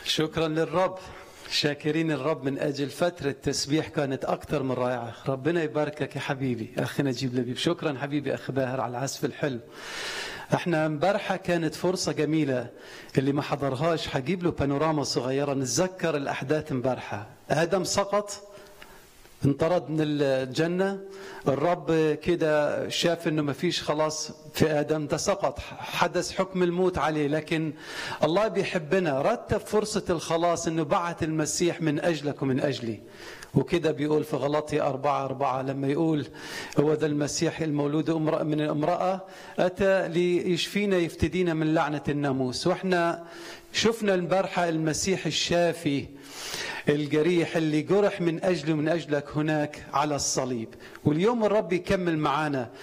شكرا للرب شاكرين الرب من أجل فترة تسبيح كانت أكثر من رائعة ربنا يباركك يا حبيبي أخي نجيب لبيب شكرا حبيبي أخ باهر على العزف الحلو احنا امبارحة كانت فرصة جميلة اللي ما حضرهاش حجيب له بانوراما صغيرة نتذكر الأحداث امبارحة آدم سقط انطرد من الجنة الرب كده شاف انه ما فيش خلاص في ادم ده سقط حدث حكم الموت عليه لكن الله بيحبنا رتب فرصة الخلاص انه بعت المسيح من اجلك ومن اجلي وكده بيقول في غلطي أربعة أربعة لما يقول هو ذا المسيح المولود امرأة من امرأة أتى ليشفينا يفتدينا من لعنة الناموس وإحنا شفنا البارحة المسيح الشافي الجريح اللي جرح من أجله من أجلك هناك على الصليب واليوم الرب يكمل معانا